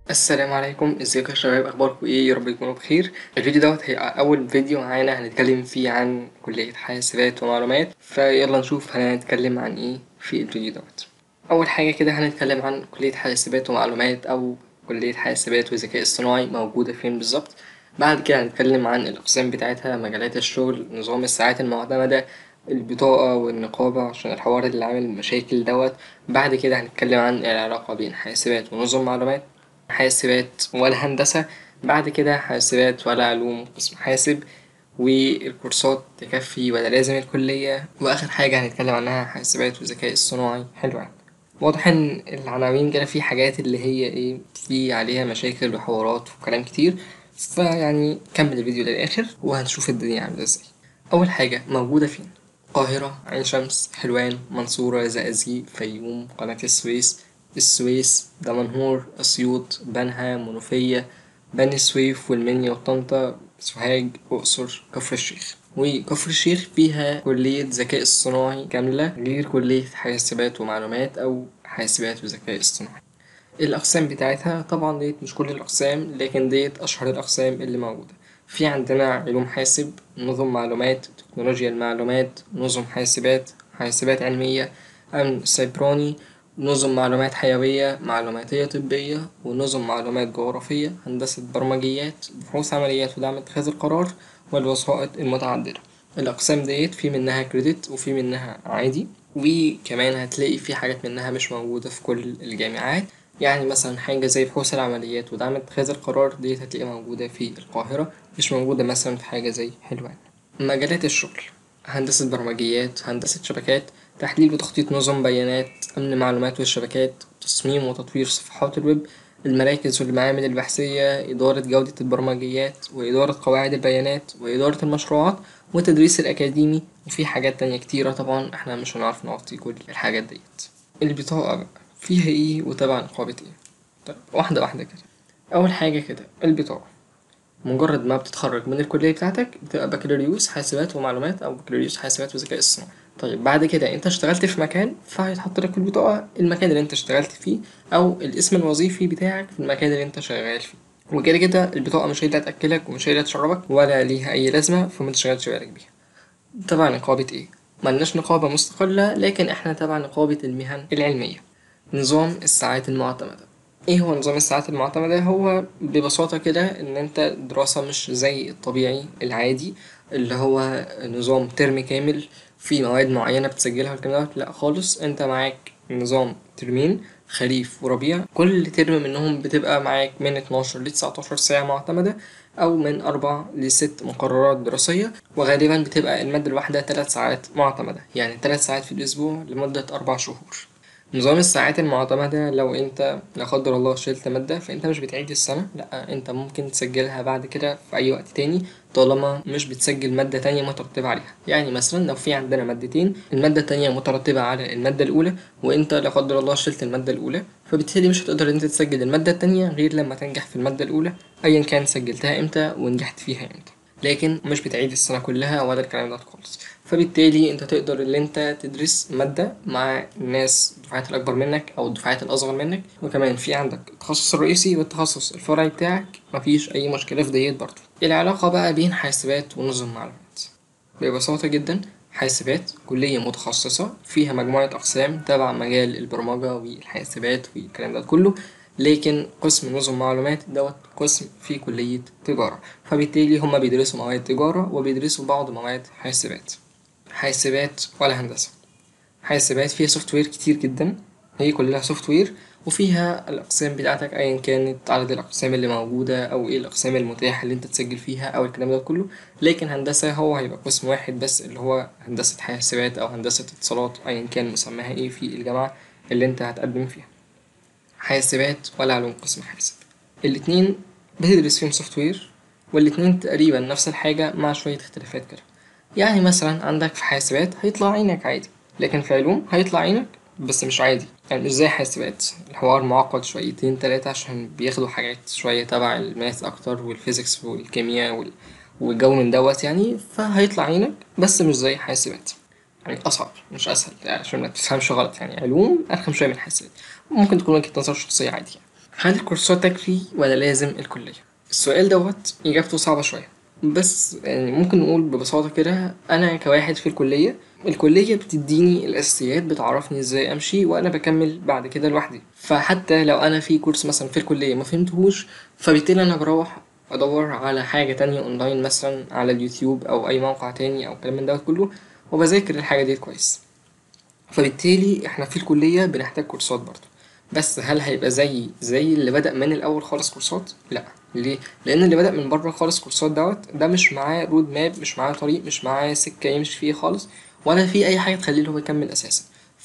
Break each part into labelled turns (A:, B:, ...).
A: السلام عليكم ازيكم يا شباب اخباركم ايه يا رب تكونوا بخير الفيديو دوت هي اول فيديو معانا هنتكلم فيه عن كلية حاسبات ومعلومات فيلا نشوف هنتكلم عن ايه في الفيديو دوت اول حاجة كده هنتكلم عن كلية حاسبات ومعلومات او كلية حاسبات وذكاء اصطناعي موجودة فين بالظبط بعد كده هنتكلم عن الاقسام بتاعتها مجالات الشغل نظام الساعات المعتمدة البطاقة والنقابة عشان الحوار اللي عامل مشاكل دوت بعد كده هنتكلم عن العلاقة بين حاسبات ونظم معلومات حاسبات ولا هندسة بعد كده حاسبات ولا علوم قسم حاسب والكورسات تكفي ولا لازم الكلية وآخر حاجة هنتكلم عنها حاسبات وذكاء اصطناعي حلو يعني واضح إن العناوين كده في حاجات اللي هي إيه في عليها مشاكل وحوارات وكلام كتير فيعني كمل الفيديو للآخر وهنشوف الدنيا عاملة ازاي أول حاجة موجودة فين القاهرة عين شمس حلوان منصورة زقازيق فيوم قناة السويس السويس دمنهور أسيوط بنها منوفية بني سويف والمنيا وطنطا سوهاج أقصر كفر الشيخ وكفر الشيخ فيها كلية ذكاء اصطناعي كاملة غير كلية حاسبات ومعلومات أو حاسبات وذكاء اصطناعي الأقسام بتاعتها طبعا ديت مش كل الأقسام لكن ديت أشهر الأقسام اللي موجودة في عندنا علوم حاسب نظم معلومات تكنولوجيا المعلومات نظم حاسبات حاسبات علمية أمن سيبراني نظم معلومات حيوية معلوماتية طبية ونظم معلومات جغرافية هندسة برمجيات بحوث عمليات ودعم اتخاذ القرار والوسائط المتعددة الأقسام ديت في منها كريدت وفي منها عادي وكمان هتلاقي في حاجات منها مش موجودة في كل الجامعات يعني مثلا حاجة زي بحوث العمليات ودعم اتخاذ القرار ديت هتلاقيها موجودة في القاهرة مش موجودة مثلا في حاجة زي حلوان مجالات الشغل هندسة برمجيات هندسة شبكات تحليل وتخطيط نظم بيانات أمن معلومات والشبكات تصميم وتطوير صفحات الويب المراكز والمعامل البحثية إدارة جودة البرمجيات وإدارة قواعد البيانات وإدارة المشروعات والتدريس الأكاديمي وفي حاجات تانية كتيرة طبعا احنا مش هنعرف نغطي كل الحاجات ديت البطاقة بقى فيها ايه وتبع نقابة ايه طيب واحدة واحدة كده أول حاجة كده البطاقة مجرد ما بتتخرج من الكلية بتاعتك بتبقى بكالوريوس حاسبات ومعلومات أو بكالوريوس حاسبات وذكاء اصطناعي طيب بعد كده انت اشتغلت في مكان فهيتحط لك في البطاقة المكان اللي انت اشتغلت فيه أو الاسم الوظيفي بتاعك في المكان اللي انت شغال فيه وكده كده البطاقة مش هي اللي هتأكلك ومش هي اللي هتشربك ولا ليها أي لازمة فما تشغلش بالك بيها تبع نقابة ايه؟ ملناش نقابة مستقلة لكن احنا تبع نقابة المهن العلمية نظام الساعات المعتمدة ايه هو نظام الساعات المعتمدة هو ببساطة كده ان انت دراسة مش زي الطبيعي العادي اللي هو نظام ترم كامل في مواد معينة بتسجلها والكلام دوت لأ خالص انت معاك نظام ترمين خريف وربيع كل ترم منهم بتبقى معاك من اتناشر لتسعتاشر ساعة معتمدة أو من أربع لست مقررات دراسية وغالبا بتبقى المادة الواحدة تلات ساعات معتمدة يعني تلات ساعات في الأسبوع لمدة أربع شهور نظام الساعات المعتمدة لو انت لا قدر الله شلت مادة فانت مش بتعيد السنة لأ انت ممكن تسجلها بعد كده في أي وقت تاني طالما مش بتسجل مادة تانية مترتبة عليها يعني مثلا لو في عندنا مادتين المادة التانية مترتبة على المادة الأولى وانت لا قدر الله شلت المادة الأولى فبالتالي مش هتقدر انت تسجل المادة التانية غير لما تنجح في المادة الأولى أيا كان سجلتها امتى ونجحت فيها امتى لكن مش بتعيد السنة كلها ولا الكلام ده خالص فبالتالي انت تقدر ان انت تدرس مادة مع الناس الدفعات الأكبر منك أو الدفعات الأصغر منك وكمان في عندك التخصص الرئيسي والتخصص الفرعي بتاعك مفيش أي مشكلة في ديت برضه العلاقة بقى بين حاسبات ونظم معلومات ببساطة جدا حاسبات كلية متخصصة فيها مجموعة أقسام تبع مجال البرمجة والحاسبات والكلام ده كله لكن قسم نظم معلومات دوت قسم في كلية تجارة فبالتالي هما بيدرسوا مواد تجارة وبيدرسوا بعض مواد حاسبات حاسبات ولا هندسة حاسبات فيها سوفت وير كتير جدا هي كلها سوفت وير وفيها الأقسام بتاعتك أيا كانت عدد الأقسام اللي موجودة أو إيه الأقسام المتاحة اللي أنت تسجل فيها أو الكلام ده كله لكن هندسة هو هيبقى قسم واحد بس اللي هو هندسة حاسبات أو هندسة اتصالات أيا كان مسماها إيه في الجامعة اللي أنت هتقدم فيها حاسبات ولا علوم قسم حاسب الاتنين بتدرس فيهم سوفت وير والاتنين تقريبا نفس الحاجة مع شوية اختلافات كده يعني مثلا عندك في حاسبات هيطلع عينك عادي لكن في علوم هيطلع عينك بس مش عادي يعني مش زي حاسبات الحوار معقد شويتين تلاتة عشان بياخدوا حاجات شوية تبع الماث أكتر والفيزيكس والكيمياء وال... والجو من دوت يعني فهيطلع عينك بس مش زي حاسبات يعني أصعب مش أسهل يعني عشان ما تفهمش غلط يعني علوم أرخم شوية من حاسبات ممكن تكون وجهة نظر شخصية عادي يعني. هل الكورسات تكفي ولا لازم الكلية؟ السؤال دوت إجابته صعبة شوية بس يعني ممكن نقول ببساطة كده أنا كواحد في الكلية الكلية بتديني الأساسيات بتعرفني ازاي أمشي وأنا بكمل بعد كده لوحدي فحتى لو أنا في كورس مثلا في الكلية مفهمتهوش فبالتالي أنا بروح أدور على حاجة تانية أونلاين مثلا على اليوتيوب أو أي موقع تاني أو كلام من دوت كله وبذاكر الحاجة ديت كويس فبالتالي احنا في الكلية بنحتاج كورسات برضه بس هل هيبقى زي زي اللي بدأ من الأول خالص كورسات؟ لأ ليه؟ لأن اللي بدأ من بره خالص كورسات دوت ده مش معاه رود ماب مش معاه طريق مش معاه سكة يمشي فيه خالص ولا في أي حاجة تخليه هو يكمل أساسا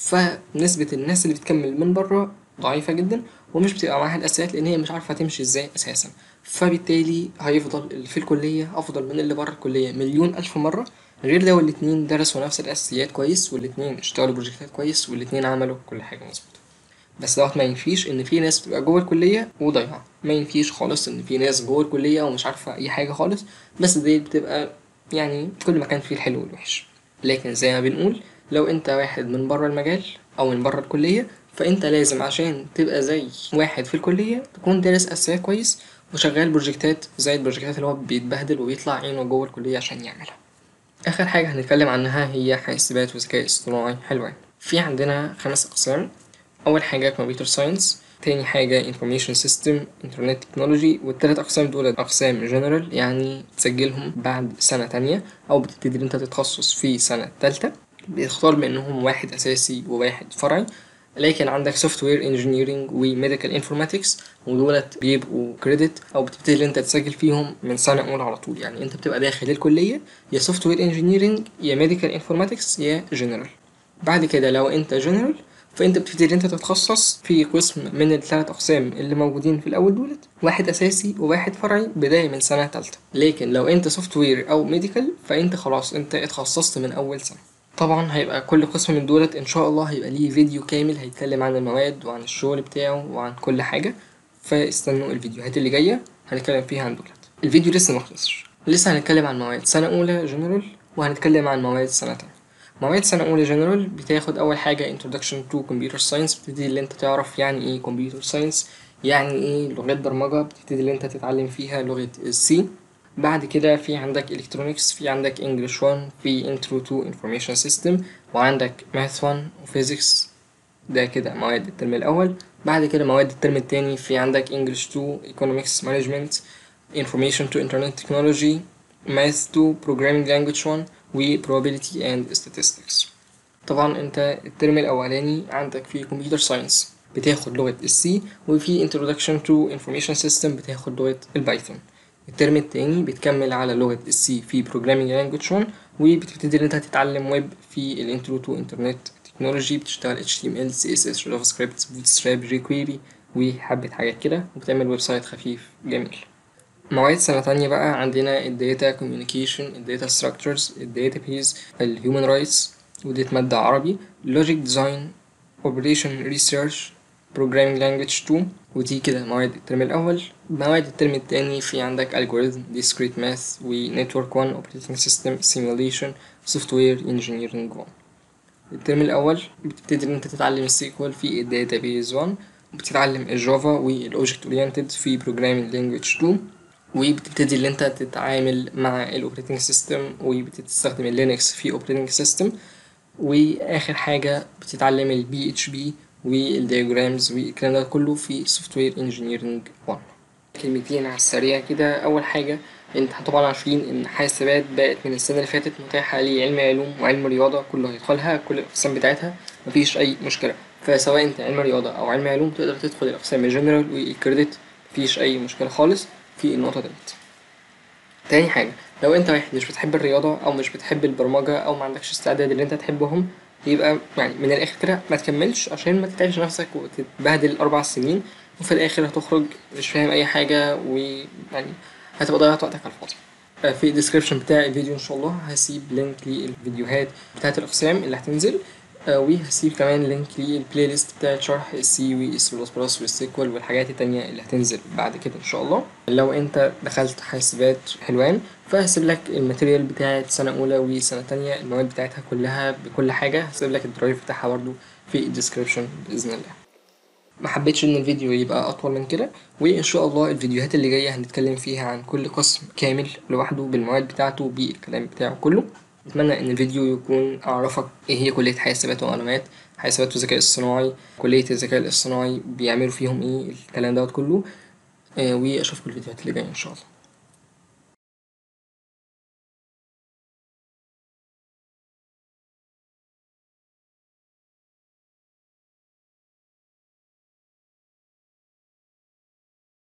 A: فنسبة الناس اللي بتكمل من بره ضعيفة جدا ومش بتبقى معاها الأساسيات لأن هي مش عارفة تمشي ازاي أساسا فبالتالي هيفضل اللي في الكلية أفضل من اللي بره الكلية مليون ألف مرة غير لو الاتنين درسوا نفس الأساسيات كويس والاتنين اشتغلوا بروجكتات كويس والاتنين عملوا كل حاجة مظبوطة بس دوت ما ينفيش إن في ناس بتبقى جوه الكلية وضايعة ما ينفيش خالص إن في ناس جوه الكلية ومش عارفة أي حاجة خالص بس دي بتبقى يعني كل مكان فيه الحلو والوحش لكن زي ما بنقول لو انت واحد من بره المجال او من بره الكلية فانت لازم عشان تبقى زي واحد في الكلية تكون دارس اساسيات كويس وشغال بروجكتات زي البروجكتات اللي هو بيتبهدل وبيطلع عينه جوه الكلية عشان يعملها اخر حاجة هنتكلم عنها هي حاسبات وذكاء اصطناعي حلوان في عندنا خمس اقسام اول حاجة كمبيوتر ساينس تاني حاجة information system internet technology والتلات أقسام دول أقسام general يعني تسجلهم بعد سنة تانية أو بتبتدي إن أنت تتخصص في سنة تالتة بتختار منهم واحد أساسي وواحد فرعي لكن عندك سوفت وير انجينيرنج وميديكال انفورماتكس ودولت بيبقوا كريدت او بتبتدي ان انت تسجل فيهم من سنه اولى على طول يعني انت بتبقى داخل الكليه يا سوفت وير انجينيرنج يا ميديكال انفورماتكس يا جنرال بعد كده لو انت جنرال فانت بتبتدي ان انت تتخصص في قسم من الثلاث اقسام اللي موجودين في الاول دولت واحد اساسي وواحد فرعي بدايه من سنه تالتة لكن لو انت سوفت وير او ميديكال فانت خلاص انت اتخصصت من اول سنه طبعا هيبقى كل قسم من دولت ان شاء الله هيبقى ليه فيديو كامل هيتكلم عن المواد وعن الشغل بتاعه وعن كل حاجه فاستنوا الفيديوهات اللي جايه هنتكلم فيها عن دولت الفيديو لسه مخلصش لسه هنتكلم عن مواد سنه اولى جنرال وهنتكلم عن مواد سنه تانية مواد سنة أولى جنرال بتاخد أول حاجة introduction to computer science بتبتدي اللي أنت تعرف يعني إيه computer science يعني إيه لغات برمجة بتبتدي اللي أنت تتعلم فيها لغة السي بعد كده في عندك electronics في عندك English 1 في intro to information system وعندك math 1 وphysics ده كده مواد الترم الأول بعد كده مواد الترم التاني في عندك English 2 economics management information to internet technology math 2 programming language 1 و probability and statistics طبعا انت الترم الاولاني عندك في computer science بتاخد لغة السي وفي introduction to information system بتاخد لغة البايثون الترم التاني بتكمل على لغة السي في programming language 1 وبتبتدي ان انت تتعلم ويب في الانترو تو انترنت تكنولوجي بتشتغل HTML CSS جافا سكريبت bootstrap jQuery وحبة حاجات كده وبتعمل ويب سايت خفيف جميل مواد سنة تانية بقى عندنا الداتا كوميونيكيشن الداتا ستراكشرز الداتا بيز الهيومن رايتس وديت مادة عربي لوجيك ديزاين اوبريشن ريسيرش بروجرامينج لانجويج 2 ودي كده مواد الترم الأول مواد الترم التاني في عندك algorithm discrete math و network 1 operating system simulation software engineering 1 الترم الأول بتبتدي إن أنت تتعلم السيكوال في الداتا بيز 1 وبتتعلم الجافا والأوبجكت أورينتد في programming language 2 وبتبتدي اللي انت تتعامل مع الاوبريتنج سيستم وبتستخدم اللينكس في اوبريتنج سيستم واخر حاجه بتتعلم البي اتش بي والدياجرامز والكلام ده كله في سوفت وير انجينيرنج 1 كلمتين على السريع كده اول حاجه انت طبعا عارفين ان حاسبات بقت من السنه اللي فاتت متاحه لعلم علوم وعلم رياضه كله هيدخلها كل الاقسام بتاعتها مفيش اي مشكله فسواء انت علم رياضه او علم علوم تقدر تدخل الاقسام الجنرال والكريدت مفيش اي مشكله خالص في النقطة ديت تاني حاجة لو انت واحد مش بتحب الرياضة او مش بتحب البرمجة او ما عندكش استعداد ان انت تحبهم يبقى يعني من الاخر كده ما تكملش عشان ما تتعبش نفسك وتتبهدل اربع سنين وفي الاخر هتخرج مش فاهم اي حاجة ويعني هتبقى ضيعت وقتك على الفاضي في الديسكريبشن بتاع الفيديو ان شاء الله هسيب لينك للفيديوهات بتاعت الاقسام اللي هتنزل وهسيب كمان لينك للبلاي ليست بتاعت شرح السي والسي بلس بلس والسيكوال والحاجات التانية اللي هتنزل بعد كده ان شاء الله لو انت دخلت حاسبات حلوان فهسيب لك الماتيريال بتاعت سنة أولى وسنة تانية المواد بتاعتها كلها بكل حاجة هسيب لك الدرايف بتاعها برضه في الديسكريبشن بإذن الله محبتش ان الفيديو يبقى اطول من كده وان شاء الله الفيديوهات اللي جاية هنتكلم فيها عن كل قسم كامل لوحده بالمواد بتاعته بالكلام بتاعه كله أتمنى إن الفيديو يكون أعرفك إيه هي كلية حاسبات ومعلومات حاسبات والذكاء الصناعي كلية الذكاء الاصطناعي بيعملوا فيهم إيه الكلام دوت كله وأشوفكوا الفيديوهات اللي جاية إن شاء الله.